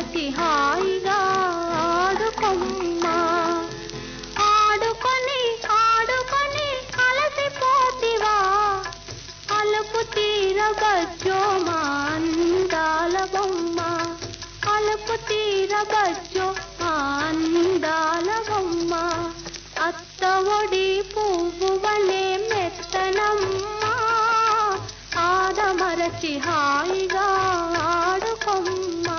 మరచి హాయిగా ఆడుకొమ్మా ఆడుకొని ఆడుకొని అలసిపోతివా అలుపు తీరబచ్చో మా అందాల బొమ్మ అలుపు తీరబచ్చో మా అందాల బొమ్మ అత్త ఒడి పువ్వు వలె మెత్తనమ్మా ఆదమరచి హాయిగా ఆడుకొమ్మా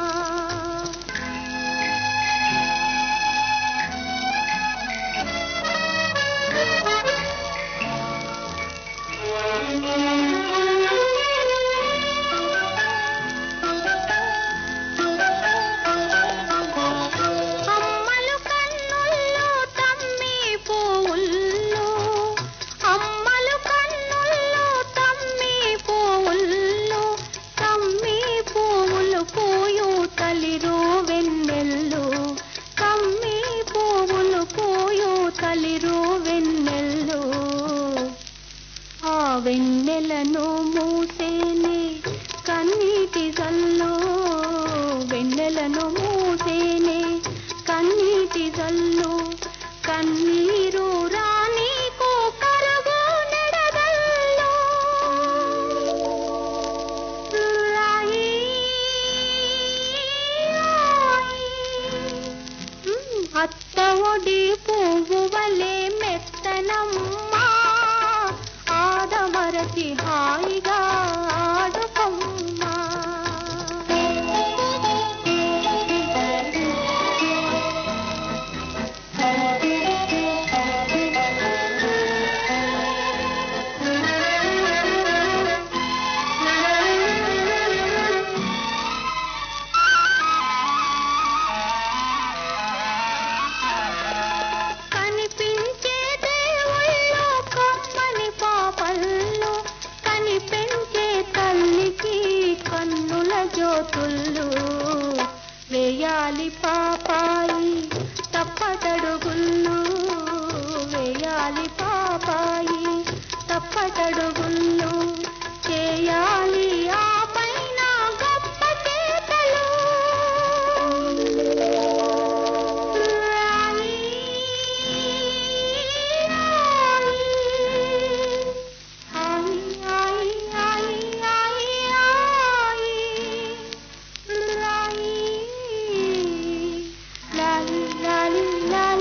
అమ్మలు కన్నుల్లో తమ్మి పువ్వుల్లో అమ్మలు కన్నుల్లో తమ్మి పువ్వుల్లో తమ్మి పువ్వులు పూయు తలిరు వెన్నెల్లు తమ్మి పువ్వులు పూయు తలిరు వెన్నెల్లు ఆ వెన్నెలను మూసేనే కన్నీటి జల్లు వెన్నెలను మూసేనే కన్నీటి జల్లు కన్నీరు రానీకు కరుగు నెడదల్లు రాయి రాయి. ఉమ్, అత్త ఒడి పువ్వు వలె మెత్తనమ్మా ఆదమరచి హాయిగా ఆడుకొమ్మా కనిపించే దేవుళ్ళు కమ్మని పాపల్లో కనిపించే తల్లికి కన్నుల జ్యోతుళ్ళు వేయాలి పాపాయి తప్పటడుగుళ్ళు వేయాలి పాపాయి తప్పటడుగుళ్ళు చేయాలి ఆ పైన గొప్ప చేతలు రాయి రాయి ఆయి ఆయి ఆయి ఆయి రాయి లాలి లాలి లాలి